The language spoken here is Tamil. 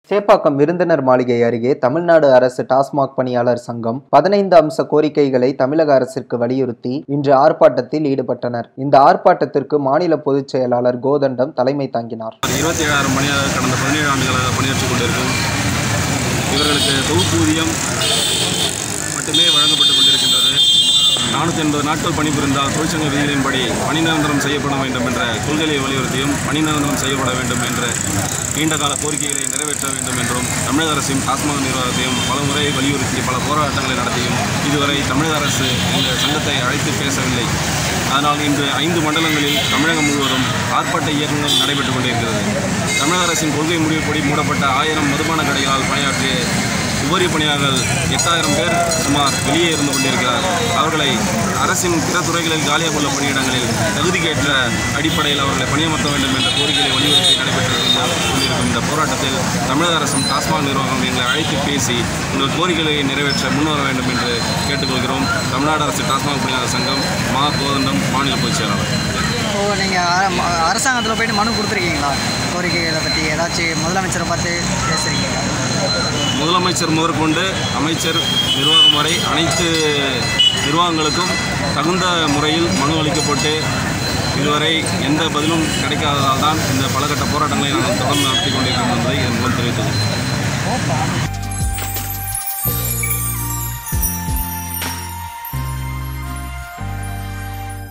சேப்பாக்கம் விருந்தினர் மாளிகை அருகே தமிழ்நாடு அரசு டாஸ்மாக் பணியாளர் சங்கம் பதினைந்து அம்ச கோரிக்கைகளை தமிழக அரசிற்கு வலியுறுத்தி இன்று ஆர்ப்பாட்டத்தில் ஈடுபட்டனர் இந்த ஆர்ப்பாட்டத்திற்கு மாநில பொதுச் செயலாளர் கோதண்டம் தலைமை தாங்கினார் இருபத்தி ஏழாயிரம் பணியாளர் கடந்த பதினேழு ஆண்டுகளாக பணியாற்றிக் கொண்டிருக்கும் இவர்களுக்கு தொகுப்பூதியம் மட்டுமே வழங்கப்பட்டு கொண்டிருக்கின்றது நானூற்றி எண்பது நாட்கள் பணிபுரிந்தால் தொழிற்சங்க விதிகளின்படி பணி நிரந்தரம் செய்யப்பட வேண்டும் என்ற கொள்கையை வலியுறுத்தியும் பணி நிரந்தரம் செய்யப்பட வேண்டும் என்ற நீண்டகால கோரிக்கைகளை நிறைவேற்ற வேண்டும் என்றும் தமிழக அரசின் டாஸ்மாக் நிர்வாகத்தையும் பல முறை வலியுறுத்தி பல போராட்டங்களை நடத்தியும் இதுவரை தமிழக அரசு இந்த சங்கத்தை அழைத்து பேசவில்லை அதனால் இன்று ஐந்து மண்டலங்களில் தமிழகம் முழுவதும் ஆர்ப்பாட்ட இயக்கங்கள் நடைபெற்றுக் கொண்டிருக்கிறது தமிழக அரசின் கொள்கை முடிவுப்படி மூடப்பட்ட ஆயிரம் மதுபான கடைகளால் பணியாற்றிய உபரி பணியாளர்கள் எட்டாயிரம் பேர் சுமார் வெளியே இருந்து கொண்டிருக்கிறார்கள் அவர்களை அரசின் பிற துறைகளில் காலியாக உள்ள பணியிடங்களில் தகுதிக்கேற்ற அடிப்படையில் அவர்களை பணியமர்த்த வேண்டும் என்ற கோரிக்கையை வலியுறுத்தி நடைபெற்றிருக்கின்ற கொண்டிருக்கும் இந்த போராட்டத்தில் தமிழக அரசும் டாஸ்மாக் நிர்வாகம் எங்களை அழைத்து பேசி உங்கள் கோரிக்கைகளை நிறைவேற்ற முன்வர வேண்டும் என்று கேட்டுக்கொள்கிறோம் தமிழ்நாடு அரசு டாஸ்மாக் பணியாளர் சங்கம் மா கோதண்டம் மாநில பொதுச் செயலாளர் ஓ நீங்கள் அரசாங்கத்தில் போயிட்டு மனு கொடுத்துருக்கீங்களா கோரிக்கைகளை பற்றி ஏதாச்சும் முதலமைச்சரை பார்த்து பேசுகிறீங்களா முதலமைச்சர் முதற்கொண்டு அமைச்சர் நிர்வாகம் வரை அனைத்து நிர்வாகங்களுக்கும் தகுந்த முறையில் மனு அளிக்கப்பட்டு இதுவரை எந்த பதிலும் கிடைக்காததால் தான் இந்த பலகட்ட போராட்டங்களை நாங்கள் தொடர்ந்து நடத்தி கொண்டிருக்கிறோம் என்பதை இதன் மூலம் தெரிவித்துள்ளோம்